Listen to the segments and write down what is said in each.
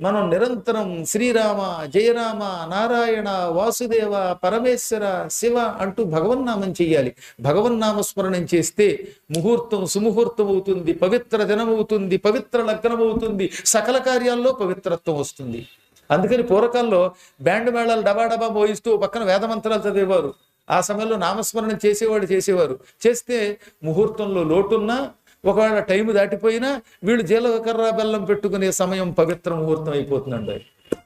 మనం నిరంతరం శ్రీరామ జయరామ నారాయణ వాసుదేవ పరమేశ్వర శివ అంటూ భగవన్నామం చెయ్యాలి భగవన్నామ స్మరణం చేస్తే ముహూర్తం సుముహూర్తం అవుతుంది పవిత్ర దినం అవుతుంది పవిత్ర లగ్నం అవుతుంది సకల కార్యాల్లో పవిత్రత్వం వస్తుంది అందుకని పూర్వకాలంలో బ్యాండ్ మేళాలు డబా డబా మోయిస్తూ పక్కన వేదమంత్రాలు చదివేవారు ఆ సమయంలో నామస్మరణం చేసేవాడు చేసేవారు చేస్తే ముహూర్తంలో లోటున్నా ఒకవేళ టైం దాటిపోయినా వీళ్ళు జీలకర్ర బెల్లం పెట్టుకునే సమయం పవిత్ర ముహూర్తం అయిపోతుందండి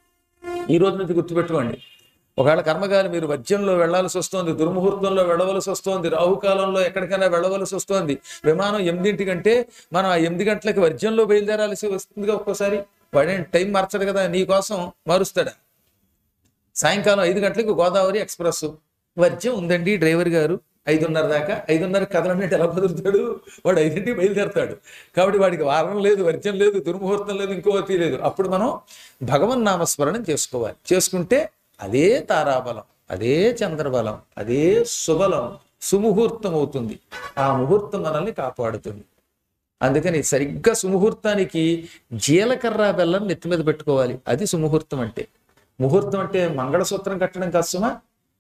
ఈ రోజు నుంచి గుర్తుపెట్టుకోండి ఒకవేళ కర్మగాలి మీరు వజ్యంలో వెళ్లాల్సి వస్తోంది దుర్ముహూర్తంలో వెళ్ళవలసి వస్తోంది రాహుకాలంలో ఎక్కడికైనా వెళ్ళవలసి వస్తోంది విమానం ఎనిమిదింటికంటే మనం ఆ ఎనిమిది గంటలకి వర్జ్యంలో బయలుదేరాల్సి వస్తుందిగా ఒక్కోసారి వాడేం టైం మార్చడు కదా నీ కోసం మారుస్తాడా సాయంకాలం ఐదు గంటలకు గోదావరి ఎక్స్ప్రెస్ వర్జ్యం ఉందండి డ్రైవర్ గారు ఐదున్నర దాకా ఐదున్నర కదలన్నట్టు ఎలా కుదురుతాడు వాడు ఐదింటికి బయలుదేరతాడు కాబట్టి వాడికి వారం లేదు వర్జ్యం లేదు దుర్ముహూర్తం లేదు ఇంకోటి లేదు అప్పుడు మనం భగవన్ నామస్మరణం చేసుకోవాలి చేసుకుంటే అదే తారాబలం అదే చంద్రబలం అదే శుభలం సుముహూర్తం అవుతుంది ఆ ముహూర్తం మనల్ని కాపాడుతుంది అందుకని సరిగ్గా సుముహూర్తానికి జీలకర్ర బెల్లం నెత్తి మీద పెట్టుకోవాలి అది సుముహూర్తం అంటే ముహూర్తం అంటే మంగళసూత్రం కట్టడం కష్టమా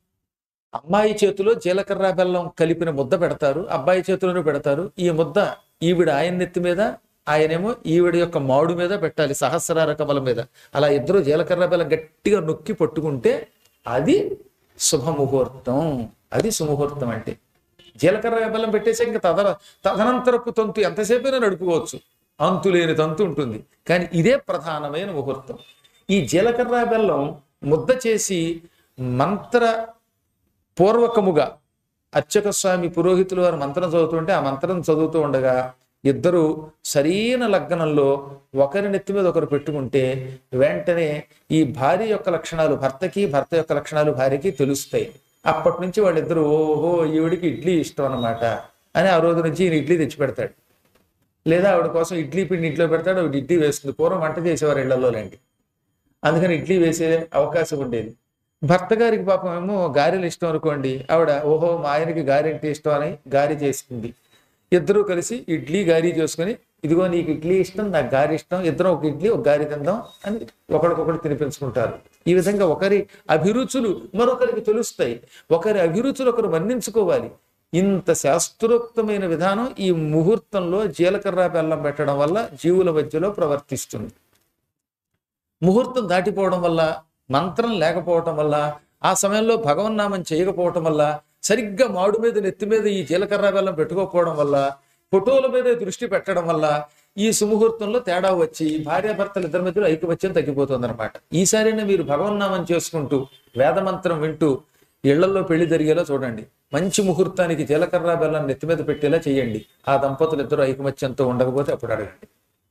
అమ్మాయి చేతిలో జీలకర్ర బెల్లం కలిపిన ముద్ద పెడతారు అబ్బాయి చేతిలోనూ పెడతారు ఈ ముద్ద ఈవిడ ఆయన నెత్తి మీద ఆయనేమో ఈవిడ యొక్క మాడు మీద పెట్టాలి సహస్రార కమల మీద అలా ఇద్దరు జీలకర్ర బెల్లం గట్టిగా నొక్కి పట్టుకుంటే అది శుభముహూర్తం అది సుముహూర్తం అంటే జీలకర్ర బెల్లం పెట్టేసి ఇంకా తదన తదనంతరపు తంతు ఎంతసేపైనా నడుపుకోవచ్చు అంతులేని తంతు ఉంటుంది కానీ ఇదే ప్రధానమైన ముహూర్తం ఈ జీలకర్ర బెల్లం ముద్ద చేసి మంత్ర పూర్వకముగా అర్చక స్వామి పురోహితులు వారు మంత్రం చదువుతుంటే ఆ మంత్రం చదువుతూ ఉండగా ఇద్దరు సరైన లగ్నంలో ఒకరి నెత్తి మీద ఒకరు పెట్టుకుంటే వెంటనే ఈ భార్య యొక్క లక్షణాలు భర్తకి భర్త యొక్క లక్షణాలు భార్యకి తెలుస్తాయి అప్పటి నుంచి వాళ్ళిద్దరు ఓహో ఈవిడికి ఇడ్లీ ఇష్టం అన్నమాట అని ఆ రోజు నుంచి ఈయన ఇడ్లీ తెచ్చి పెడతాడు లేదా ఆవిడ కోసం ఇడ్లీ పిండి ఇంట్లో పెడతాడు ఆవిడ ఇడ్లీ వేస్తుంది పూర్వం వంట చేసేవారు ఇళ్లలోలేండి అందుకని ఇడ్లీ వేసే అవకాశం ఉండేది భర్త గారికి పాపం ఏమో గారెలు ఇష్టం అనుకోండి ఆవిడ ఓహో మా ఆయనకి గారె అంటే ఇష్టం అని గారి చేస్తుంది ఇద్దరూ కలిసి ఇడ్లీ గారి చేసుకొని ఇదిగో నీకు ఇడ్లీ ఇష్టం నాకు గారి ఇష్టం ఇద్దరం ఒక ఇడ్లీ ఒక గారి తిందాం అని ఒకరికొకరు తినిపించుకుంటారు ఈ విధంగా ఒకరి అభిరుచులు మరొకరికి తెలుస్తాయి ఒకరి అభిరుచులు ఒకరు వర్ణించుకోవాలి ఇంత శాస్త్రోక్తమైన విధానం ఈ ముహూర్తంలో జీలకర్ర బెల్లం పెట్టడం వల్ల జీవుల మధ్యలో ప్రవర్తిస్తుంది ముహూర్తం దాటిపోవడం వల్ల మంత్రం లేకపోవటం వల్ల ఆ సమయంలో భగవన్నామం చేయకపోవటం వల్ల సరిగ్గా మాడు మీద నెత్తి మీద ఈ జీలకర్ర బెల్లం పెట్టుకోకపోవడం వల్ల ఫోటోల మీదే దృష్టి పెట్టడం వల్ల ఈ సుముహూర్తంలో తేడా వచ్చి భార్యాభర్తలు ఇద్దరి మధ్యలో ఐకమత్యం తగ్గిపోతుంది అనమాట ఈసారైనా మీరు భగవన్నామం చేసుకుంటూ వేదమంత్రం వింటూ ఇళ్లలో పెళ్లి జరిగేలా చూడండి మంచి ముహూర్తానికి జీలకర్ర బెల్లం నెత్తి మీద పెట్టేలా చేయండి ఆ దంపతులు ఇద్దరు ఐకమత్యంతో ఉండకపోతే అప్పుడు అడగండి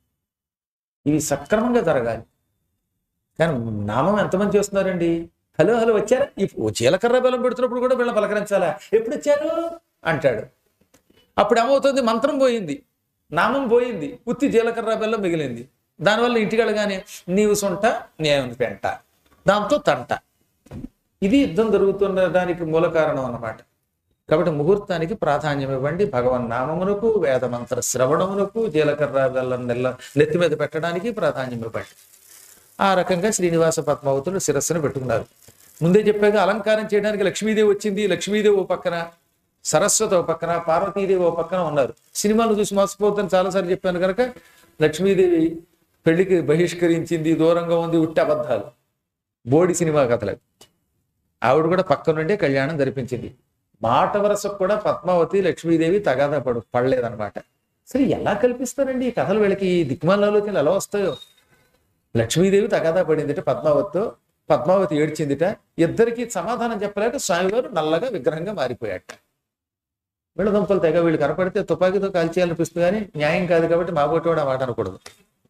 ఇవి సక్రమంగా జరగాలి కానీ నామం ఎంతమంది చేస్తున్నారండి హలో హలో వచ్చారా ఇప్పుడు జీలకర్ర బెల్లం పెడుతున్నప్పుడు కూడా వీళ్ళని పలకరించాలా ఎప్పుడు వచ్చారు అంటాడు అప్పుడు ఏమవుతుంది మంత్రం పోయింది నామం పోయింది ఉత్తి జీలకర్ర బెల్లం మిగిలింది దానివల్ల ఇంటికి వెళ్ళగానే నీవు సొంట నేను పెంట దాంతో తంట ఇది యుద్ధం జరుగుతున్న దానికి మూల కారణం అన్నమాట కాబట్టి ముహూర్తానికి ప్రాధాన్యం ఇవ్వండి భగవన్ నామమునకు వేద మంత్ర శ్రవణమునకు జీలకర్ర బెల్లం నెల్ల నెత్తి మీద పెట్టడానికి ప్రాధాన్యం ఇవ్వండి ఆ రకంగా శ్రీనివాస పద్మావతులు శిరస్సును పెట్టుకున్నారు ముందే చెప్పాక అలంకారం చేయడానికి లక్ష్మీదేవి వచ్చింది లక్ష్మీదేవి ఓ పక్కన సరస్వతి ఓ పక్కన పార్వతీదేవి ఓ పక్కన ఉన్నారు సినిమాలు చూసి మోసపోతుందని చాలాసార్లు చెప్పాను కనుక లక్ష్మీదేవి పెళ్లికి బహిష్కరించింది దూరంగా ఉంది ఉట్టి అబద్ధాలు బోడి సినిమా కథలకు ఆవిడ కూడా పక్క నుండే కళ్యాణం జరిపించింది మాట వరసకు కూడా పద్మావతి లక్ష్మీదేవి తగాదా పడు పడలేదన్నమాట సరే ఎలా కల్పిస్తారండి ఈ కథలు వీళ్ళకి ఈ దిక్మాలలోకి ఎలా వస్తాయో లక్ష్మీదేవి తగాదా పడిందిట పద్మావతితో పద్మావతి ఏడ్చిందిట ఇద్దరికి సమాధానం చెప్పలేక స్వామివారు నల్లగా విగ్రహంగా మారిపోయాట వీళ్ళ దుంపలు తెగ వీళ్ళు కనపడితే తుపాకీతో కాల్చేయాలనిపిస్తుంది కానీ న్యాయం కాదు కాబట్టి మా కూడా మాట అనకూడదు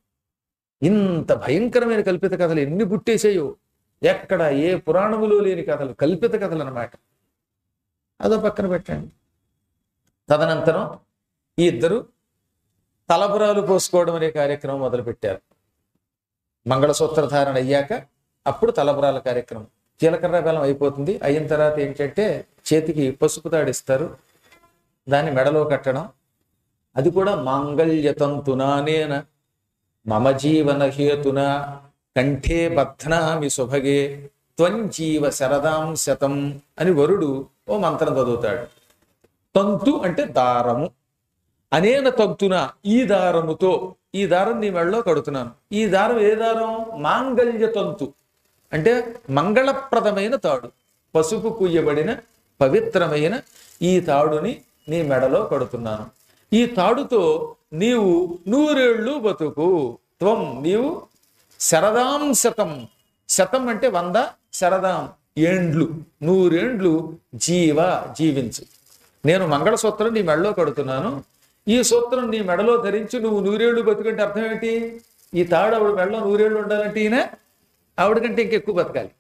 ఇంత భయంకరమైన కల్పిత కథలు ఎన్ని పుట్టేసాయో ఎక్కడ ఏ పురాణములో లేని కథలు కల్పిత కథలు అన్నమాట అదో పక్కన పెట్టండి తదనంతరం ఈ ఇద్దరు తలపురాలు పోసుకోవడం అనే కార్యక్రమం మొదలుపెట్టారు మంగళసూత్ర ధారణ అయ్యాక అప్పుడు తలపురాల కార్యక్రమం జీలకర్ర బెల్లం అయిపోతుంది అయిన తర్వాత ఏంటంటే చేతికి పసుపు తాడిస్తారు దాన్ని మెడలో కట్టడం అది కూడా మాంగళ్యతంతునానేన మమ జీవన హేతున కంఠే బధ్నామి సుభగే త్వంజీవ శరదాం శతం అని వరుడు ఓ మంత్రం చదువుతాడు తంతు అంటే దారము అనేన తంతున ఈ దారముతో ఈ దారం నీ మెడలో కడుతున్నాను ఈ దారం ఏ దారం మాంగళ్య తంతు అంటే మంగళప్రదమైన తాడు పసుపు కుయ్యబడిన పవిత్రమైన ఈ తాడుని నీ మెడలో కడుతున్నాను ఈ తాడుతో నీవు నూరేళ్ళు బతుకు త్వం నీవు శరదాం శతం శతం అంటే వంద శరదాం ఏండ్లు నూరేండ్లు జీవ జీవించు నేను మంగళసూత్రం నీ మెడలో కడుతున్నాను ఈ సూత్రం నీ మెడలో ధరించి నువ్వు నూరేళ్లు బతుకంటే అర్థం ఏంటి ఈ తాడు ఆవిడ మెడలో నూరేళ్లు ఉండాలంటే ఈయన ఆవిడకంటే ఇంకెక్కువ బతకాలి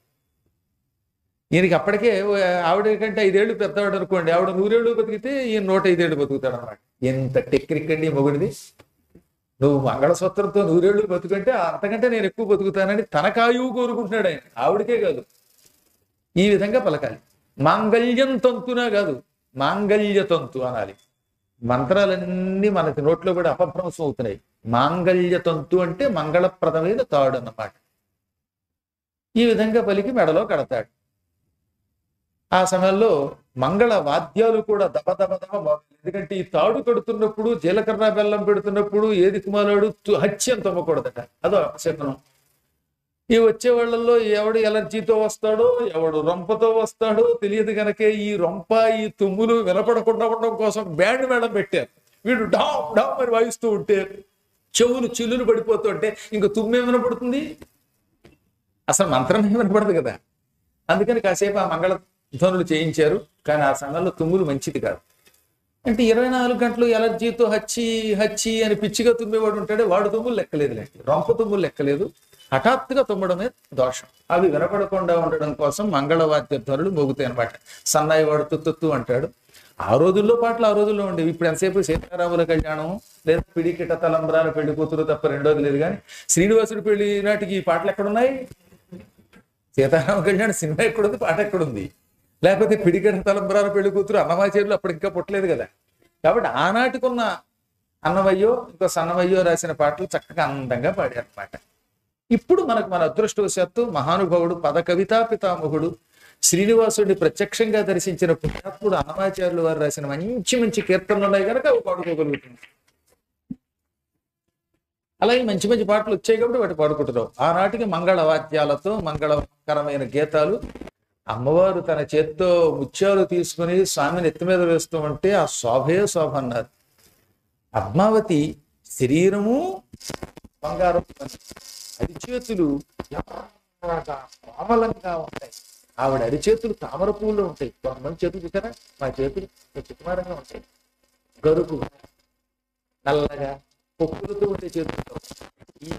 ఈయనకి అప్పటికే ఓ ఆవిడ కంటే ఐదేళ్లు పెద్దవాడు అనుకోండి ఆవిడ నూరేళ్లు బతికితే ఈయన నూట ఐదేళ్లు బతుకుతాడు అనమాట ఎంత టెక్నిక్ అండి ఈ మొగుడిది నువ్వు మంగళసూత్రంతో నూరేళ్లు బతుకంటే అంతకంటే నేను ఎక్కువ బతుకుతానని తనకాయువు కోరుకుంటున్నాడు ఆయన ఆవిడకే కాదు ఈ విధంగా పలకాలి మాంగళ్యం తంతునా కాదు మాంగళ్య తంతు అనాలి మంత్రాలన్నీ మనకి నోట్లో కూడా అపభ్రంశం అవుతున్నాయి మాంగళ్య తంతు అంటే మంగళప్రదమైన తాడు అన్నమాట ఈ విధంగా పలికి మెడలో కడతాడు ఆ సమయంలో మంగళ వాద్యాలు కూడా దబ దబ దబ మోగాలి. ఎందుకంటే ఈ తాడు కడుతున్నప్పుడు జీలకర్ర బెల్లం పెడుతున్నప్పుడు ఏది కుమారుడు హత్యం తమ్మకూడదట అదో అపశకునం ఈ వచ్చే వాళ్ళల్లో ఎవడు ఎలర్జీతో వస్తాడో ఎవడు రొంపతో వస్తాడో తెలియదు కనుక ఈ రొంప ఈ తుమ్ములు వినపడకుండా ఉండడం కోసం బ్యాండ్ మేడం పెట్టారు వీడు డామ్ డామ్ అని వాయిస్తూ ఉంటే చెవులు చిల్లులు పడిపోతుంటే ఇంక తుమ్మే వినపడుతుంది అసలు మంత్రమే వినపడదు కదా అందుకని కాసేపు ఆ మంగళ ధ్వనులు చేయించారు కానీ ఆ సమయంలో తుమ్ములు మంచిది కాదు అంటే ఇరవై నాలుగు గంటలు ఎలర్జీతో హచ్చి హచ్చి అని పిచ్చిగా తుమ్మేవాడు ఉంటాడే వాడు తుమ్ములు లెక్కలేదులేండి రొంప తుమ్ములు లెక్కలేదు హఠాత్తుగా తుమ్మడమే దోషం అవి వినపడకుండా ఉండడం కోసం మంగళవాద్య ధ్వనులు మోగుతాయి అనమాట సన్నాయి వాడు తుత్తు అంటాడు ఆ రోజుల్లో పాటలు ఆ రోజుల్లో ఉండేవి ఇప్పుడు ఎంతసేపు సీతారాముల కళ్యాణం లేదా పిడికిట తలంబరాల పెళ్లి కూతురు తప్ప రెండోది లేదు కానీ శ్రీనివాసుడి పెళ్లి నాటికి ఈ పాటలు ఎక్కడున్నాయి సీతారామ కళ్యాణ్ సినిమా ఎక్కడుంది పాట ఎక్కడుంది లేకపోతే పిడికట తలంబరాల పెళ్లి కూతురు అన్నమాచేరులు అప్పుడు ఇంకా పుట్టలేదు కదా కాబట్టి ఆనాటికున్న అన్నమయ్యో ఇంకో సన్నమయ్యో రాసిన పాటలు చక్కగా అందంగా పాడారు అనమాట ఇప్పుడు మనకు మన అదృష్టవశాత్తు మహానుభావుడు పద కవితా పితామహుడు శ్రీనివాసుడిని ప్రత్యక్షంగా దర్శించిన పుణ్యాత్ముడు అన్నమాచార్యులు వారు రాసిన మంచి మంచి కీర్తనలు ఉన్నాయి కనుక అవి పాడుకోగలుగుతుంది అలాగే మంచి మంచి పాటలు వచ్చాయి కాబట్టి వాటి పాడుకుంటున్నావు ఆనాటికి మంగళ వాద్యాలతో మంగళకరమైన గీతాలు అమ్మవారు తన చేత్తో ముత్యాలు తీసుకుని స్వామిని ఎత్తి మీద వేస్తూ ఉంటే ఆ శోభే శోభ అన్నారు పద్మావతి శరీరము బంగారం అరిచేతులు ఎర్రగా కోమలంగా ఉంటాయి ఆవిడ అరిచేతులు తామర పువ్వులో ఉంటాయి కొంతమంది చేతులు చూసారా మా చేతులు చిక్కుమారంగా ఉంటాయి గరుకు నల్లగా పొక్కులతో ఉండే చేతులతో ఈ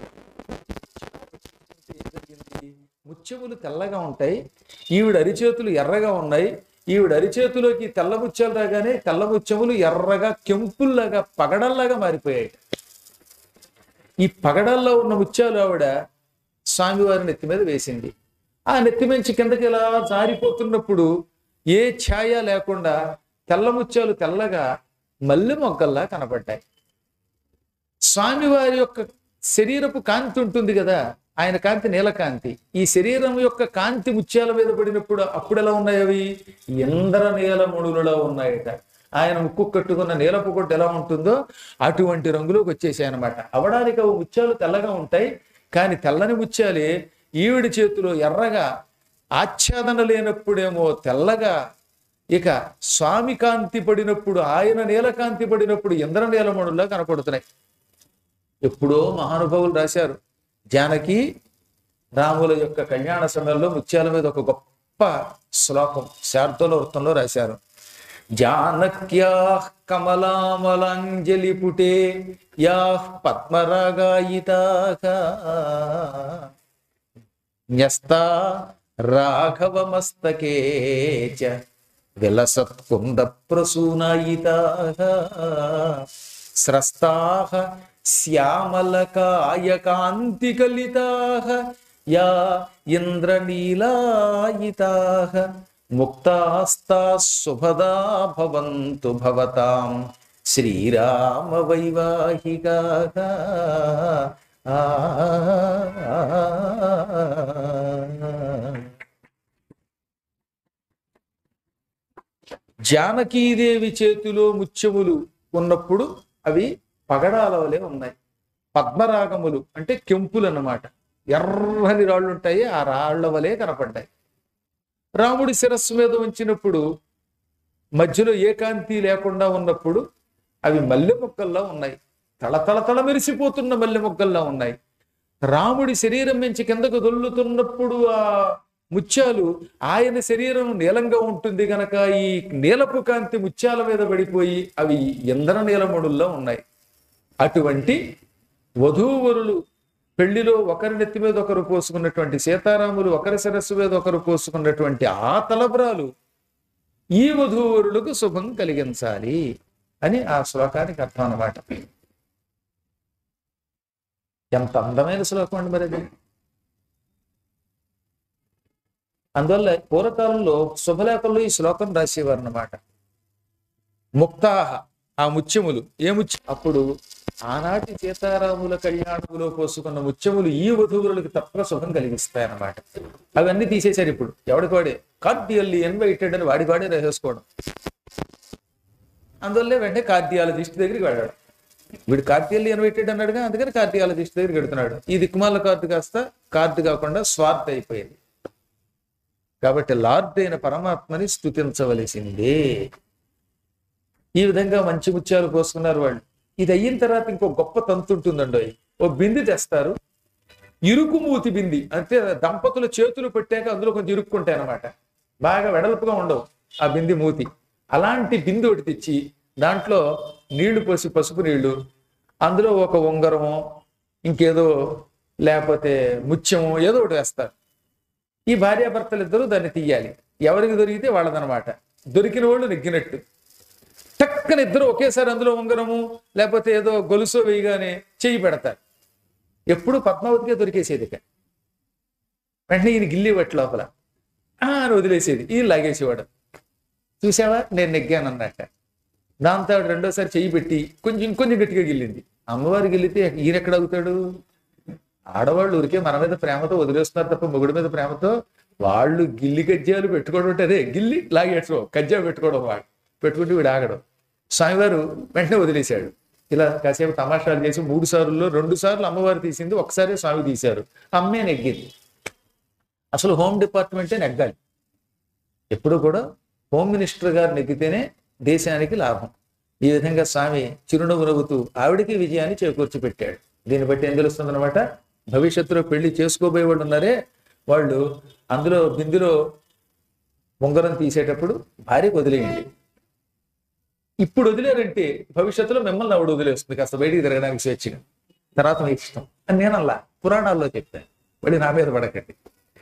ముత్యములు తెల్లగా ఉంటాయి ఈవిడ అరిచేతులు ఎర్రగా ఉన్నాయి ఈవిడ అరిచేతులోకి తెల్ల ముత్యాలు రాగానే తెల్ల ముత్యములు ఎర్రగా కెంపుల్లాగా పగడల్లాగా మారిపోయాయి ఈ పగడల్లో ఉన్న ముత్యాలు ఆవిడ స్వామివారి నెత్తి మీద వేసింది ఆ నెత్తి మించి కిందకి ఇలా జారిపోతున్నప్పుడు ఏ ఛాయ లేకుండా తెల్ల ముత్యాలు తెల్లగా మల్లె మొగ్గల్లా కనబడ్డాయి స్వామివారి యొక్క శరీరపు కాంతి ఉంటుంది కదా ఆయన కాంతి నీలకాంతి ఈ శరీరం యొక్క కాంతి ముత్యాల మీద పడినప్పుడు అప్పుడు ఎలా ఉన్నాయి అవి ఇంద్ర నీలముడులలో ఉన్నాయట ఆయన ముక్కు కట్టుకున్న నీలపు కొట్టు ఎలా ఉంటుందో అటువంటి రంగులోకి వచ్చేసాయి అనమాట అవడానికి అవి ముత్యాలు తెల్లగా ఉంటాయి కానీ తెల్లని ముత్యాలే ఈవిడి చేతిలో ఎర్రగా ఆచ్ఛాదన లేనప్పుడేమో తెల్లగా ఇక స్వామి కాంతి పడినప్పుడు ఆయన నీలకాంతి పడినప్పుడు ఇంద్ర నీలమణుల్లా కనపడుతున్నాయి ఎప్పుడో మహానుభావులు రాశారు జానకి రాముల యొక్క కళ్యాణ సమయంలో ముత్యాల మీద ఒక గొప్ప శ్లోకం శార్దూల వృత్తంలో రాశారు జానక్యా కమలామలాంజలి పుటే యా పద్మరాగాయితాగా న్యస్తా రాఘవమస్తకే చ విలసత్కుంద ప్రసూనాయితాగా స్రస్తాః శ్యామలకాయకాంతికలితాః యా ఇంద్రనీలాయితాః ముక్తాస్తాः శుభదా భవంతు భవతాం శ్రీరామ వైవాహికాः ఆ జానకీదేవి చేతిలో ముత్యములు ఉన్నప్పుడు అవి పగడాల వలె ఉన్నాయి పద్మరాగములు అంటే కెంపులు అన్నమాట ఎర్రని రాళ్ళు ఉంటాయి ఆ రాళ్ల వలె కనపడ్డాయి రాముడి శిరస్సు మీద ఉంచినప్పుడు మధ్యలో ఏకాంతి లేకుండా ఉన్నప్పుడు అవి మల్లె మొక్కల్లా ఉన్నాయి తళ తళ తళ మెరిసిపోతున్న మల్లె మొక్కల్లా ఉన్నాయి రాముడి శరీరం నుంచి కిందకు దొల్లుతున్నప్పుడు ఆ ముత్యాలు ఆయన శరీరం నీలంగా ఉంటుంది గనక ఈ నీలపు కాంతి ముత్యాల మీద పడిపోయి అవి ఇంద్ర నీలమణుల్లో ఉన్నాయి అటువంటి వధూవరులు పెళ్లిలో ఒకరి నెత్తి మీద ఒకరు పోసుకున్నటువంటి సీతారాములు ఒకరి శిరస్సు మీద ఒకరు పోసుకున్నటువంటి ఆ తలబ్రాలు ఈ వధూవరులకు శుభం కలిగించాలి అని ఆ శ్లోకానికి అర్థం అన్నమాట ఎంత అందమైన శ్లోకం అండి మరి అది అందువల్ల పూర్వకాలంలో శుభలేఖల్లో ఈ శ్లోకం రాసేవారు అన్నమాట ముక్తాహ ఆ ముత్యములు ఏ ముత్యం అప్పుడు ఆనాటి సీతారాముల కళ్యాణములో పోసుకున్న ముత్యములు ఈ వధువులకు తప్పక శుభం కలిగిస్తాయన్నమాట అవన్నీ తీసేశారు ఇప్పుడు ఎవడికి వాడే కార్డియల్లీ ఇన్వైటెడ్ అని వాడి వాడే రాసేసుకోవడం అందువల్లే వెంటనే కార్డియాలజిస్ట్ దగ్గరికి వెళ్ళాడు వీడు కార్డియల్లీ ఇన్వైటెడ్ అన్నాడుగా అందుకని కార్డియాలజిస్ట్ దగ్గరికి వెడుతున్నాడు ఈ దిక్కుమాల కార్డు కాస్త కార్డు కాకుండా స్వార్థ అయిపోయింది కాబట్టి లార్డ్ అయిన పరమాత్మని స్థుతించవలసిందే ఈ విధంగా మంచి ముత్యాలు పోసుకున్నారు వాళ్ళు ఇది అయిన తర్వాత ఇంకో గొప్ప తంతు ఉంటుందండి ఓ బింది తెస్తారు ఇరుకు మూతి బింది అంటే దంపతుల చేతులు పెట్టాక అందులో కొంచెం ఇరుక్కుంటాయి అనమాట బాగా వెడల్పుగా ఉండవు ఆ బింది మూతి అలాంటి బింది ఒకటి తెచ్చి దాంట్లో నీళ్లు పోసి పసుపు నీళ్లు అందులో ఒక ఉంగరమో ఇంకేదో లేకపోతే ముత్యమో ఏదో ఒకటి వేస్తారు ఈ భార్యాభర్తలు ఇద్దరు దాన్ని తీయాలి ఎవరికి దొరికితే వాళ్ళదనమాట దొరికిన వాళ్ళు నెగ్గినట్టు టక్కన ఇద్దరు ఒకేసారి అందులో ఉంగరము లేకపోతే ఏదో గొలుసు వేయగానే చెయ్యి పెడతారు ఎప్పుడు పద్మావతికే దొరికేసేది ఇక వెంటనే ఈయన గిల్లి పట్టి లోపల ఆ అని వదిలేసేది ఈయన లాగేసేవాడు చూసావా నేను నెగ్గాను అన్నట్ట దాంతో ఆవిడ రెండోసారి చెయ్యి పెట్టి కొంచెం ఇంకొంచెం గట్టిగా గిల్లింది అమ్మవారు గిల్లితే ఈయన ఎక్కడ అవుతాడు ఆడవాళ్ళు ఊరికే మన మీద ప్రేమతో వదిలేస్తున్నారు తప్ప మొగుడి మీద ప్రేమతో వాళ్ళు గిల్లి కజ్జాలు పెట్టుకోవడం అంటే అదే గిల్లి లాగేసుకో కజ్జా పెట్టుకోవడం వాడు పెట్టుకుంటే వీడు ఆగడం స్వామివారు వెంటనే వదిలేశాడు ఇలా కాసేపు తమాషాలు చేసి మూడు సార్లు రెండు సార్లు అమ్మవారు తీసింది ఒకసారి స్వామి తీశారు అమ్మే నెగ్గింది అసలు హోమ్ డిపార్ట్మెంటే నెగ్గాలి ఎప్పుడు కూడా హోమ్ మినిస్టర్ గారు నెగ్గితేనే దేశానికి లాభం ఈ విధంగా స్వామి చిరునవ్వు నవ్వుతూ ఆవిడికి విజయాన్ని చేకూర్చి పెట్టాడు దీన్ని బట్టి ఏం తెలుస్తుందన్నమాట భవిష్యత్తులో పెళ్లి చేసుకోబోయే వాళ్ళు ఉన్నారే వాళ్ళు అందులో బిందులో ఉంగరం తీసేటప్పుడు భార్యకు వదిలేయండి ఇప్పుడు వదిలేరంటే భవిష్యత్తులో మిమ్మల్ని ఆవిడ వదిలేస్తుంది కాస్త బయటికి తిరగడానికి స్వేచ్ఛగా తర్వాత మీ ఇష్టం అని నేను అలా పురాణాల్లో చెప్పాను మళ్ళీ నా మీద పడకండి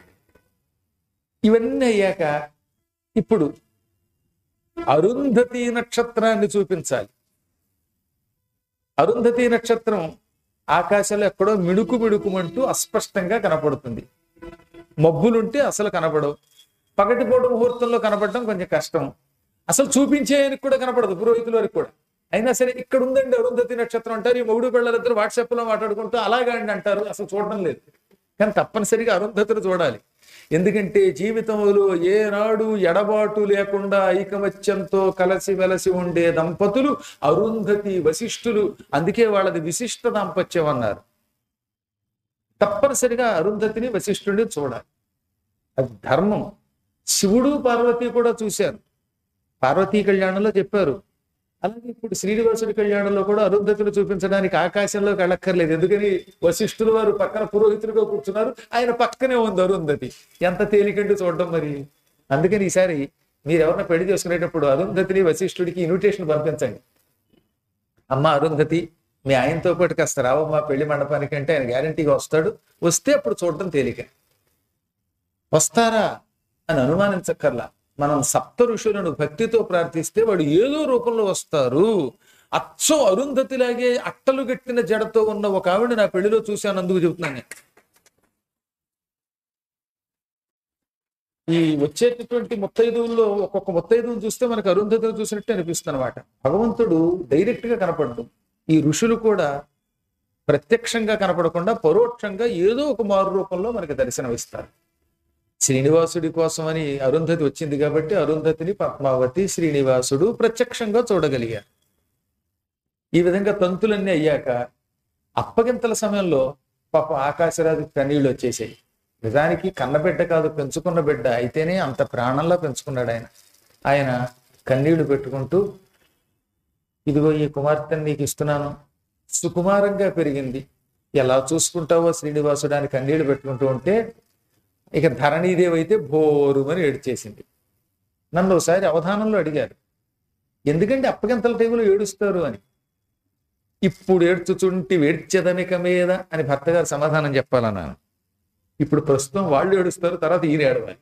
ఇవన్నీ అయ్యాక ఇప్పుడు అరుంధతి నక్షత్రాన్ని చూపించాలి అరుంధతి నక్షత్రం ఆకాశంలో ఎక్కడో మిడుకు మిడుకుమంటూ అస్పష్టంగా కనపడుతుంది మబ్బులుంటే అసలు కనపడవు పగటిపూట ముహూర్తంలో కనపడటం కొంచెం కష్టం అసలు చూపించేయనికి కూడా కనపడదు పురోహితుల వరకు కూడా అయినా సరే ఇక్కడ ఉందండి అరుంధతి నక్షత్రం అంటారు ఈ మొగుడు పిల్లలిద్దరు వాట్సాప్ లో మాట్లాడుకుంటూ అలాగా అండి అంటారు అసలు చూడడం లేదు కానీ తప్పనిసరిగా అరుంధతిని చూడాలి ఎందుకంటే జీవితంలో ఏనాడు ఎడబాటు లేకుండా ఐకమత్యంతో కలసి వెలసి ఉండే దంపతులు అరుంధతి వశిష్ఠులు అందుకే వాళ్ళది విశిష్ట దాంపత్యం అన్నారు తప్పనిసరిగా అరుంధతిని వశిష్ఠుడిని చూడాలి అది ధర్మం శివుడు పార్వతి కూడా చూశారు పార్వతీ కళ్యాణంలో చెప్పారు అలాగే ఇప్పుడు శ్రీనివాసుడి కళ్యాణంలో కూడా అరుంధతిని చూపించడానికి ఆకాశంలోకి వెళ్ళక్కర్లేదు ఎందుకని వశిష్ఠులు వారు పక్కన పురోహితులుగా కూర్చున్నారు ఆయన పక్కనే ఉంది అరుంధతి ఎంత తేలికండి చూడడం మరి అందుకని ఈసారి మీరు ఎవరిని పెళ్లి చేసుకునేటప్పుడు అరుంధతిని వశిష్ఠుడికి ఇన్విటేషన్ పంపించండి అమ్మ అరుంధతి మీ ఆయనతో పాటు కాస్త రావమ్మా పెళ్లి మండపానికి అంటే ఆయన గ్యారంటీగా వస్తాడు వస్తే అప్పుడు చూడటం తేలిక వస్తారా అని అనుమానించక్కర్లా మనం సప్త ఋషులను భక్తితో ప్రార్థిస్తే వాడు ఏదో రూపంలో వస్తారు అచ్చం అరుంధతిలాగే అట్టలు గట్టిన జడతో ఉన్న ఒక ఆవిడ నా పెళ్లిలో చూశాను అందుకు చెబుతున్నాను నేను. ఈ వచ్చేటటువంటి ముత్తైదువుల్లో ఒక్కొక్క ముత్తైదువుని చూస్తే మనకు అరుంధతిని చూసినట్టు అనిపిస్తుంది అనమాట భగవంతుడు డైరెక్ట్ గా కనపడదు ఈ ఋషులు కూడా ప్రత్యక్షంగా కనపడకుండా పరోక్షంగా ఏదో ఒక మారు రూపంలో మనకి దర్శనమిస్తారు శ్రీనివాసుడి కోసమని అరుంధతి వచ్చింది కాబట్టి అరుంధతిని పద్మావతి శ్రీనివాసుడు ప్రత్యక్షంగా చూడగలిగారు ఈ విధంగా తంతులన్నీ అయ్యాక అప్పగింతల సమయంలో పాప ఆకాశరాజు కన్నీళ్ళు వచ్చేసాయి నిజానికి కన్నబిడ్డ కాదు పెంచుకున్న బిడ్డ అయితేనే అంత ప్రాణంలా పెంచుకున్నాడు ఆయన ఆయన కన్నీళ్లు పెట్టుకుంటూ ఇదిగో ఈ కుమార్తెని నీకు ఇస్తున్నాను సుకుమారంగా పెరిగింది ఎలా చూసుకుంటావో శ్రీనివాసుడు అని కన్నీళ్లు పెట్టుకుంటూ ఉంటే ఇక ధరణీదేవి అయితే భోరుమని ఏడ్చేసింది నన్ను ఒకసారి అవధానంలో అడిగారు ఎందుకంటే అప్పగింతల టైంలో ఏడుస్తారు అని ఇప్పుడు ఏడ్చుచుంటి వేడ్చెదనిక మీద అని భర్త గారు సమాధానం చెప్పాలన్నాను ఇప్పుడు ప్రస్తుతం వాళ్ళు ఏడుస్తారు తర్వాత ఈయన ఏడవాలి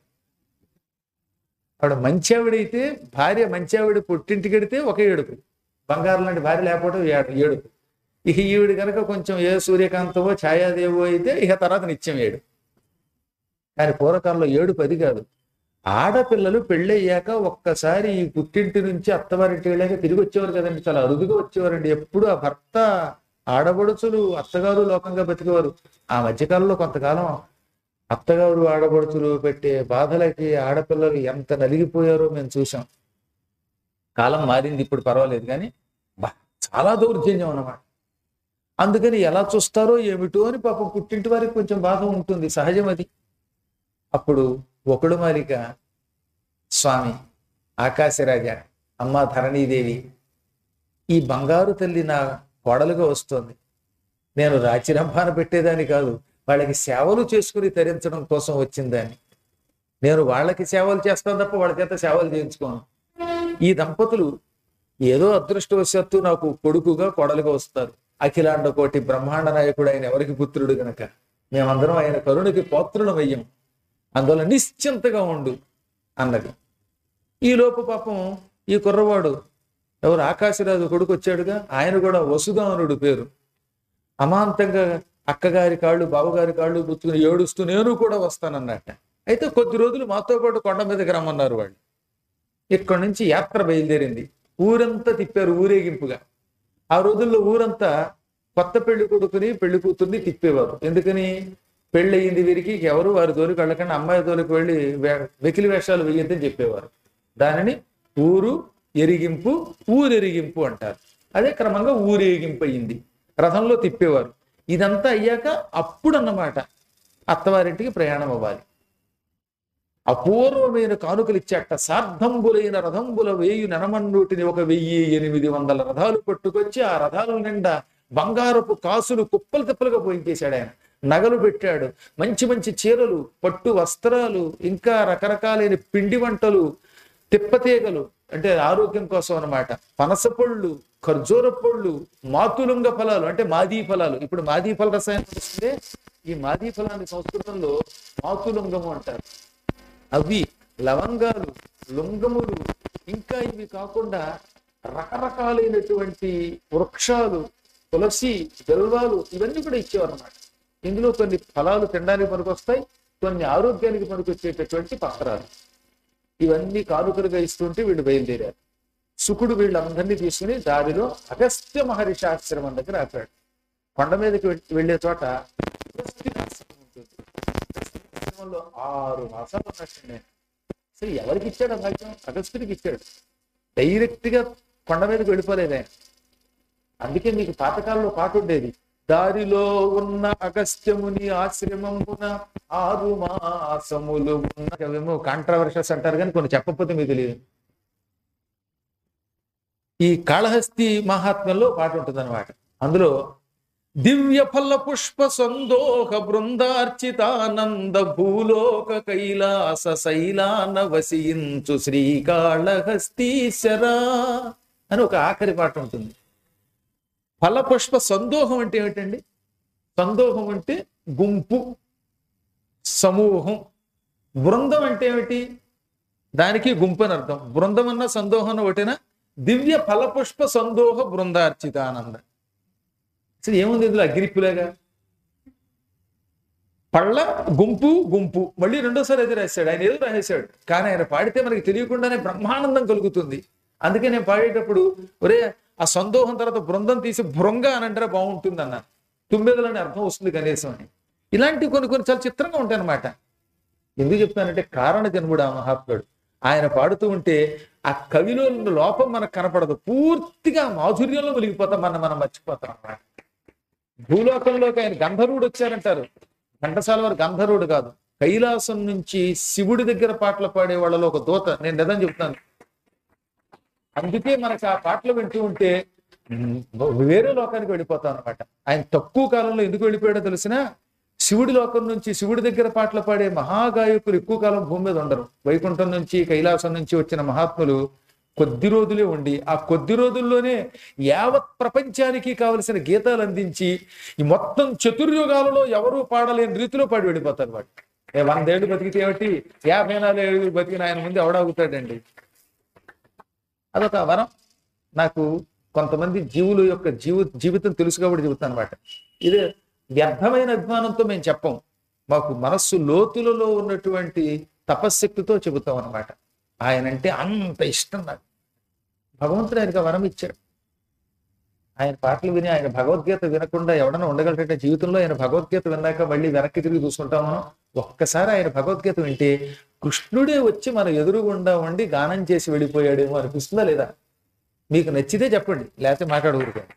ఆవిడ మంచి ఆవిడైతే భార్య మంచి ఆవిడ పుట్టింటికి ఎడితే ఒకే ఏడుపు బంగారం లాంటి భార్య లేకపోవడం ఏడు ఏడుపు ఇక ఈవిడ కనుక కొంచెం ఏ సూర్యకాంతమో ఛాయాదేవో అయితే ఇక తర్వాత నిత్యం ఏడు కానీ పూర్వకాలంలో ఏడు పది కాదు ఆడపిల్లలు పెళ్ళయ్యాక ఒక్కసారి ఈ పుట్టింటి నుంచి అత్తవారింటి వెళ్ళాక తిరిగి వచ్చేవారు కదండి చాలా అరుదుగా వచ్చేవారండి ఎప్పుడు ఆ భర్త ఆడబడుచులు అత్తగారు లోకంగా బతికేవారు ఆ మధ్యకాలంలో కొంతకాలం అత్తగారు ఆడబడుచులు పెట్టే బాధలకి ఆడపిల్లలు ఎంత నలిగిపోయారో మేము చూసాం కాలం మారింది ఇప్పుడు పర్వాలేదు కానీ బా చాలా దౌర్జన్యం అన్నమాట అందుకని ఎలా చూస్తారో ఏమిటో అని పాపం పుట్టింటి వారికి కొంచెం బాధ ఉంటుంది సహజం అది అప్పుడు ఒకడు మాలిక స్వామి ఆకాశరాజ అమ్మ ధరణీదేవి ఈ బంగారు తల్లి నా కోడలుగా వస్తోంది నేను రాచిరంభాన పెట్టేదాన్ని కాదు వాళ్ళకి సేవలు చేసుకుని తరించడం కోసం వచ్చిందాన్ని నేను వాళ్ళకి సేవలు చేస్తాను తప్ప వాళ్ళ చేత సేవలు చేయించుకోను ఈ దంపతులు ఏదో అదృష్టవశాత్తు నాకు కొడుకుగా కోడలుగా వస్తారు అఖిలాండ కోటి బ్రహ్మాండ నాయకుడు ఆయన ఎవరికి పుత్రుడు గనక మేమందరం ఆయన కరుణకి పాత్రులమయ్యాం అందువల్ల నిశ్చింతగా ఉండు అన్నది ఈ లోపు పాపం ఈ కుర్రవాడు ఎవరు ఆకాశరాజు కొడుకు వచ్చాడుగా ఆయన కూడా వసుదానుడు పేరు అమాంతంగా అక్కగారి కాళ్ళు బావగారి కాళ్ళు గుర్తుకుని ఏడుస్తూ నేను కూడా వస్తానన్నట్ట అయితే కొద్ది రోజులు మాతో పాటు కొండ మీదకి రమ్మన్నారు వాళ్ళు ఇక్కడి నుంచి యాత్ర బయలుదేరింది ఊరంతా తిప్పారు ఊరేగింపుగా ఆ రోజుల్లో ఊరంతా కొత్త పెళ్లి కొడుకుని పెళ్లి కూతుర్ని తిప్పేవారు ఎందుకని పెళ్లి అయ్యింది వీరికి ఎవరు వారి తోలికి వెళ్ళకుండా అమ్మాయి తోలికి వెళ్ళి వే- వెకిలి వేషాలు వేయొద్దని చెప్పేవారు దానిని ఊరు ఎరిగింపు ఊరెరిగింపు అంటారు అదే క్రమంగా ఊరేగింపు అయ్యింది రథంలో తిప్పేవారు ఇదంతా అయ్యాక అప్పుడు అన్నమాట అత్తవారింటికి ప్రయాణం అవ్వాలి అపూర్వమైన కానుకలు ఇచ్చాట సార్ధంబులైన రథంబుల వేయు నెనమన్నూటిని ఒక వెయ్యి ఎనిమిది వందల రథాలు పట్టుకొచ్చి ఆ రథాల నిండా బంగారపు కాసులు కుప్పలు తిప్పలుగా పోయించేశాడు ఆయన నగలు పెట్టాడు మంచి మంచి చీరలు పట్టు వస్త్రాలు ఇంకా రకరకాలైన పిండి వంటలు తిప్పతీగలు అంటే ఆరోగ్యం కోసం అన్నమాట పనసపళ్ళు ఖర్జూర పళ్ళు మాతులుంగ ఫలాలు అంటే మాదీ ఫలాలు ఇప్పుడు మాదీ ఫల రసాయనం వస్తే ఈ మాదీ ఫలాన్ని సంస్కృతంలో మాతులుంగము అంటారు అవి లవంగాలు లుంగములు ఇంకా ఇవి కాకుండా రకరకాలైనటువంటి వృక్షాలు తులసి బెల్వాలు ఇవన్నీ కూడా ఇచ్చేవారు అన్నమాట ఇందులో కొన్ని ఫలాలు తినడానికి పనికొస్తాయి కొన్ని ఆరోగ్యానికి పనికొచ్చేటటువంటి పత్రాలు ఇవన్నీ కానుకలుగా ఇస్తుంటే వీళ్ళు బయలుదేరారు శుకుడు వీళ్ళందరినీ తీసుకుని దారిలో అగస్త్య మహర్షి ఆశ్రమం దగ్గర ఆపాడు కొండ మీదకి వెళ్- వెళ్ళే చోట అగస్త్య ఆశ్రమం ఉంటుంది ఆశ్రమంలో ఆరు మాసాలు ఉన్నట్టు నేను అసలు ఎవరికి ఇచ్చాడు ఆ భాగ్యం అగస్త్యుడికి ఇచ్చాడు డైరెక్ట్ గా కొండ మీదకి వెళ్ళిపోలేదు ఆయన అందుకే మీకు పాతకాలంలో పాట ఉండేది దారిలో ఉన్న అగస్త్యముని ఆశ్రమమున ఆరు మాసములు ఉన్న అవేమో కాంట్రవర్షస్ అంటారు కానీ కొన్ని చెప్పకపోతే మీకు తెలియదు ఈ కాళహస్తి మహాత్మ్యంలో పాట ఉంటుంది అనమాట అందులో దివ్య ఫల పుష్ప సందోహ బృందార్చితానంద భూలోక కైలాస శైలాన వసించు శ్రీకాళహస్తీశ్వర అని ఒక ఆఖరి పాట ఉంటుంది ఫల పుష్ప సందోహం అంటే ఏమిటండి సందోహం అంటే గుంపు సమూహం బృందం అంటే ఏమిటి దానికి గుంపు అని అర్థం బృందం అన్న సందోహం అన్న ఒకటేనా దివ్య ఫలపుష్ప సందోహ బృందార్చితానంద అసలు ఏముంది ఇందులో అగ్రిప్పులేగా పళ్ళ గుంపు గుంపు మళ్ళీ రెండోసారి అది రాశాడు ఆయన ఏదో రాసేశాడు కానీ ఆయన పాడితే మనకి తెలియకుండానే బ్రహ్మానందం కలుగుతుంది అందుకే నేను పాడేటప్పుడు ఒరే ఆ సందోహం తర్వాత బృందం తీసి భృంగ అని అంటారా బాగుంటుంది అన్న తుమ్మెదలని అర్థం వస్తుంది కనీసం అని ఇలాంటివి కొన్ని కొన్ని చాలా చిత్రంగా ఉంటాయి అన్నమాట ఎందుకు చెప్తానంటే కారణ జన్ముడు ఆ మహాత్ముడు ఆయన పాడుతూ ఉంటే ఆ కవిలో ఉన్న లోపం మనకు కనపడదు పూర్తిగా మాధుర్యంలో మునిగిపోతాం మనం మనం మర్చిపోతాం అన్నమాట భూలోకంలోకి ఆయన గంధర్వుడు వచ్చారంటారు ఘంటసాల వారు గంధర్వుడు కాదు కైలాసం నుంచి శివుడి దగ్గర పాటలు పాడే వాళ్ళలో ఒక దూత నేను నిజం చెప్తాను అందుకే మనకు ఆ పాటలు వింటూ ఉంటే ఉమ్, వేరే లోకానికి వెళ్ళిపోతాం అనమాట ఆయన తక్కువ కాలంలో ఎందుకు వెళ్ళిపోయాడో తెలిసినా శివుడి లోకం నుంచి శివుడి దగ్గర పాటలు పాడే మహాగాయకులు ఎక్కువ కాలం భూమి మీద ఉండరు వైకుంఠం నుంచి కైలాసం నుంచి వచ్చిన మహాత్ములు కొద్ది రోజులే ఉండి ఆ కొద్ది రోజుల్లోనే యావత్ ప్రపంచానికి కావలసిన గీతాలు అందించి ఈ మొత్తం చతుర్యుగాలలో ఎవరూ పాడలేని రీతిలో పాడి వెళ్ళిపోతారు వాడు ఏ వందేళ్ళు బతికితే ఏమిటి యాభై నాలుగు బతికిన ఆయన ముందు ఎవడాగుతాడండి అదొక వరం నాకు కొంతమంది జీవుల యొక్క జీవ జీవితం తెలుసు కాబట్టి చెబుతాను అనమాట ఇది వ్యర్థమైన అభిమానంతో మేము చెప్పం మాకు మనస్సు లోతులలో ఉన్నటువంటి తపశ్శక్తితో చెబుతాం అనమాట ఆయన అంటే అంత ఇష్టం నాకు భగవంతుడు ఆయనకు ఆ వరం ఇచ్చాడు ఆయన పాటలు విని ఆయన భగవద్గీత వినకుండా ఎవడన్నా ఉండగలరంటే జీవితంలో ఆయన భగవద్గీత విన్నాక మళ్ళీ వెనక్కి తిరిగి చూసుకుంటాం మనం ఒక్కసారి ఆయన భగవద్గీత వింటే కృష్ణుడే వచ్చి మన ఎదురుగుండా ఉండి గానం చేసి వెళ్ళిపోయాడేమో అనిపిస్తుందా లేదా మీకు నచ్చితే చెప్పండి లేకపోతే మాట్లాడకూడదు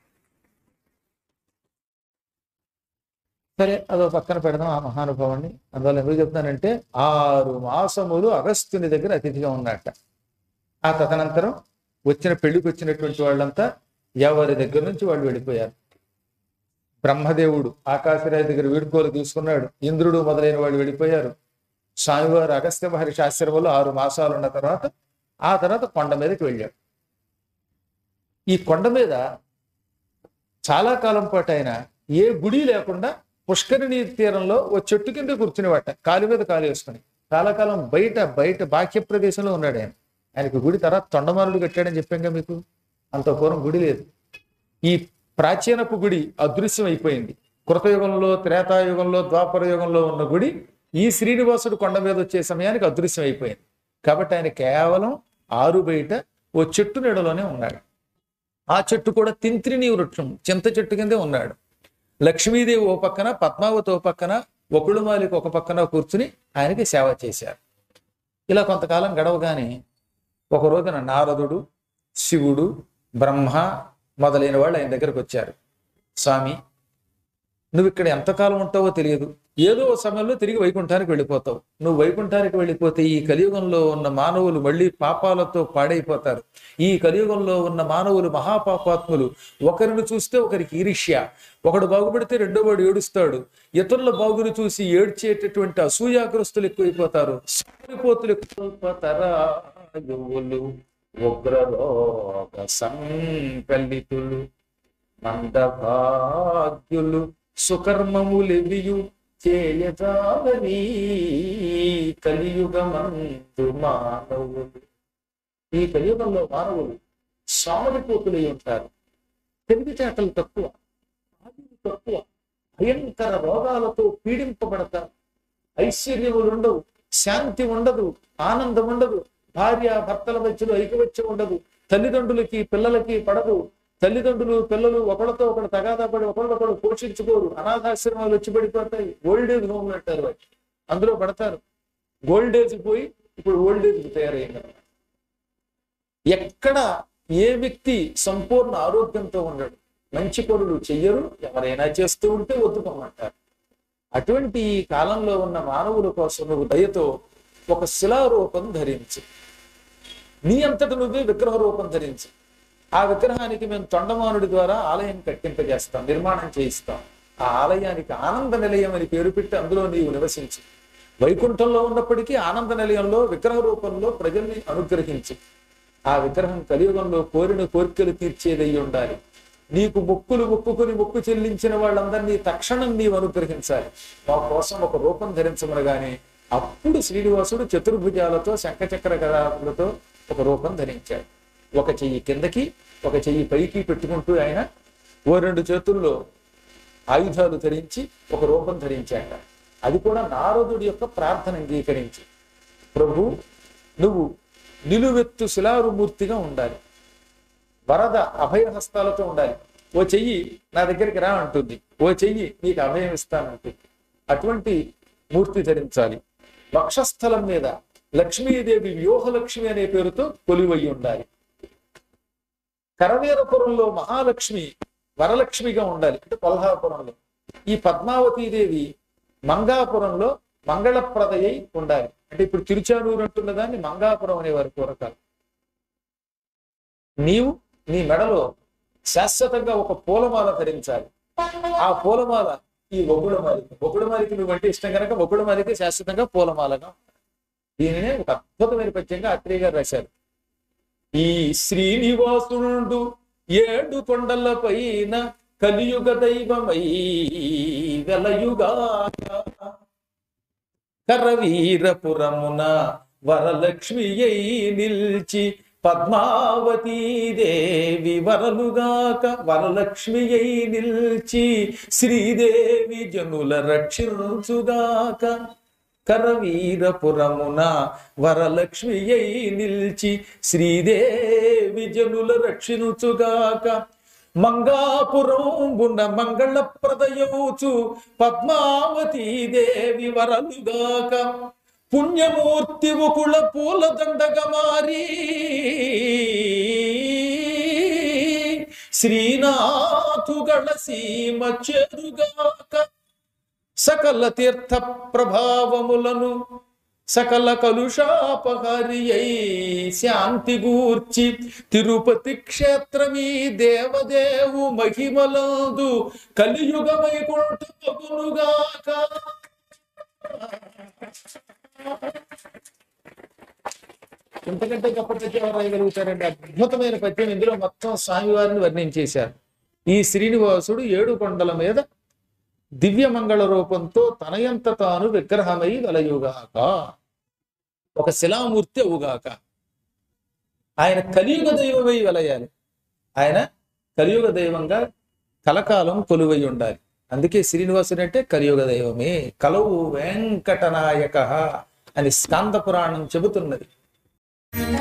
సరే అదో పక్కన పెడదాం ఆ మహానుభావాన్ని అందువల్ల ఎందుకు చెప్తానంటే ఆరు మాసములు అగస్త్యుని దగ్గర అతిథిగా ఉన్నట్ట ఆ తదనంతరం వచ్చిన పెళ్లికి వచ్చినటువంటి వాళ్ళంతా ఎవరి దగ్గర నుంచి వాళ్ళు వెళ్ళిపోయారు బ్రహ్మదేవుడు ఆకాశరాజు దగ్గర వీడుకోలు తీసుకున్నాడు ఇంద్రుడు మొదలైన వాళ్ళు వెళ్ళిపోయారు స్వామివారు అగస్త్య మహర్షి ఆశ్రమంలో ఆరు మాసాలు ఉన్న తర్వాత ఆ తర్వాత కొండ మీదకి వెళ్ళాడు ఈ కొండ మీద చాలా కాలం పాటు ఆయన ఏ గుడి లేకుండా పుష్కరిణి తీరంలో ఓ చెట్టు కింద కూర్చునేవాట కాలు మీద కాలు వేసుకుని చాలా కాలం బయట బయట బాహ్య ప్రదేశంలో ఉన్నాడు ఆయన ఆయనకు గుడి తర్వాత తొండమానుడు కట్టాడని చెప్పాంగా మీకు అంత పూర్వం గుడి లేదు ఈ ప్రాచీనపు గుడి అదృశ్యం అయిపోయింది కృతయుగంలో త్రేతాయుగంలో ద్వాపర యుగంలో ఉన్న గుడి ఈ శ్రీనివాసుడు కొండ మీద వచ్చే సమయానికి అదృశ్యం అయిపోయింది కాబట్టి ఆయన కేవలం ఆరు బయట ఓ చెట్టు నీడలోనే ఉన్నాడు ఆ చెట్టు కూడా తింత్రిని వృక్షం చింత చెట్టు కిందే ఉన్నాడు లక్ష్మీదేవి ఓ పక్కన పద్మావతి ఓ పక్కన ఒకళ్ళుమాలికి ఒక పక్కన కూర్చుని ఆయనకి సేవ చేశారు ఇలా కొంతకాలం గడవగానే ఒక రోజున నారదుడు శివుడు బ్రహ్మ మొదలైన వాళ్ళు ఆయన దగ్గరకు వచ్చారు స్వామి నువ్వు ఇక్కడ ఎంతకాలం ఉంటావో తెలియదు ఏదో ఓ సమయంలో తిరిగి వైకుంఠానికి వెళ్ళిపోతావు నువ్వు వైకుంఠానికి వెళ్ళిపోతే ఈ కలియుగంలో ఉన్న మానవులు మళ్ళీ పాపాలతో పాడైపోతారు ఈ కలియుగంలో ఉన్న మానవులు మహాపాపాత్ములు ఒకరిని చూస్తే ఒకరికి ఈర్ష్య ఒకడు బాగుపడితే రెండో వాడు ఏడుస్తాడు ఇతరుల బాగుని చూసి ఏడ్చేటటువంటి అసూయాగ్రస్తులు ఎక్కువైపోతారు సోమరిపోతులు ఎక్కువైపోతారా యువులు ఉగ్రరోగ సంకలితులు మందభాగ్యులు సుకర్మములెవియు చేయజాలని కలియుగమందు మానవులు ఈ కలియుగంలో మానవులు సోమరిపోతులై ఉంటారు తెలివితేటలు తక్కువ ఆయువు తక్కువ భయంకర రోగాలతో పీడింపబడతారు ఐశ్వర్యములు ఉండవు శాంతి ఉండదు ఆనందం ఉండదు భార్య భర్తల మధ్యలో ఐకమత్యం ఉండదు తల్లిదండ్రులకి పిల్లలకి పడదు తల్లిదండ్రులు పిల్లలు ఒకళ్ళతో ఒకడు తగాదా పడి ఒకళ్ళొకడు పోషించుకోరు అనాథాశ్రమాలు వచ్చి పడిపోతాయి ఓల్డ్ ఏజ్ హోమ్లు అంటారు వాటి అందులో పడతారు గోల్డ్ ఏజ్ పోయి ఇప్పుడు ఓల్డ్ ఏజ్ తయారయ్యింది ఎక్కడ ఏ వ్యక్తి సంపూర్ణ ఆరోగ్యంతో ఉండడు మంచి పనులు చెయ్యరు ఎవరైనా చేస్తూ ఉంటే ఒత్తుకోమంటారు అటువంటి ఈ కాలంలో ఉన్న మానవుల కోసం నువ్వు దయతో ఒక శిలారూపం ధరించి నీ అంతట నువ్వే విగ్రహ రూపం ధరించి ఆ విగ్రహానికి మేము తొండమానుడి ద్వారా ఆలయం కట్టింపజేస్తాం నిర్మాణం చేయిస్తాం ఆ ఆలయానికి ఆనంద నిలయం అని పేరు పెట్టి అందులో నీవు నివసించు వైకుంఠంలో ఉన్నప్పటికీ ఆనంద నిలయంలో విగ్రహ రూపంలో ప్రజల్ని అనుగ్రహించి ఆ విగ్రహం కలియుగంలో కోరిన కోరికలు తీర్చేదై ఉండాలి నీకు మొక్కులు మొక్కుకుని మొక్కు చెల్లించిన వాళ్ళందరినీ తక్షణం నీవు అనుగ్రహించాలి మా కోసం ఒక రూపం ధరించమనగానే అప్పుడు శ్రీనివాసుడు చతుర్భుజాలతో శంఖచక్ర గదాలతో ఒక రూపం ధరించాడు ఒక చెయ్యి కిందకి ఒక చెయ్యి పైకి పెట్టుకుంటూ ఆయన ఓ రెండు చేతుల్లో ఆయుధాలు ధరించి ఒక రూపం ధరించాట అది కూడా నారదుడి యొక్క ప్రార్థన అంగీకరించి ప్రభు నువ్వు నిలువెత్తు శిలారుమూర్తిగా ఉండాలి వరద అభయహస్తాలతో ఉండాలి ఓ చెయ్యి నా దగ్గరికి రా అంటుంది ఓ చెయ్యి నీకు అభయం ఇస్తానంటుంది అటువంటి మూర్తి ధరించాలి వక్షస్థలం మీద లక్ష్మీదేవి వ్యూహలక్ష్మి అనే పేరుతో కొలువై ఉండాలి కరవీరపురంలో మహాలక్ష్మి వరలక్ష్మిగా ఉండాలి అంటే కొల్హాపురంలో ఈ పద్మావతీదేవి మంగాపురంలో మంగళప్రదయై ఉండాలి అంటే ఇప్పుడు తిరుచానూరు అంటున్న దాన్ని మంగాపురం అనేవారు పూర్వకాలం నీవు నీ మెడలో శాశ్వతంగా ఒక పూలమాల ధరించాలి ఆ పూలమాల ఈ ఒగుడమాలిక ఒగుడమాలిక నువ్వు అంటే ఇష్టం కనుక ఒగుడమాలిక శాశ్వతంగా పూలమాలగా దీనినే ఒక అద్భుతమైన పద్యంగా అత్రేయ గారు రాశారు ఈ శ్రీనివాసుడు ఏడు కొండల పైన కలియుగ దైవమై వెలయుగా కరవీరపురమున వరలక్ష్మి అయి నిల్చి పద్మావతీ దేవి వరలుగాక వరలక్ష్మి అయి నిల్చి శ్రీదేవి జనుల రక్షించుగాక కరవీరపురమున వరలక్ష్మి అయి నిల్చి శ్రీదేవి జనుల రక్షించుగాక మంగాపురంబున మంగళ ప్రదయౌచు పద్మావతీ దేవి వరలుగాక పుణ్యమూర్తి ఒకళ పూల దండగా మారి శ్రీనాథుగళ సీమ చెరుగాక సకల తీర్థ ప్రభావములను సకల కలుషాపహారి అయి శాంతి గూర్చి తిరుపతి క్షేత్రమీ దేవదేవు మహిమలందు కలియుగమై కొట్టుగాక ఇంతకంటే గొప్ప పద్యం ఎవరు రాయగలుగుతారండి అద్భుతమైన పద్యం ఇందులో మొత్తం స్వామివారిని వర్ణించేశారు ఈ శ్రీనివాసుడు ఏడు కొండల మీద దివ్యమంగళ రూపంతో తనయంత తాను విగ్రహమై వెలయుగాక ఒక శిలామూర్తి అవుగాక ఆయన కలియుగ దైవమై వెలయాలి ఆయన కలియుగ దైవంగా కలకాలం కొలువై ఉండాలి అందుకే శ్రీనివాసుడు అంటే కలియుగ దైవమే కలవు వెంకటనాయక అని స్కాంద పురాణం చెబుతున్నది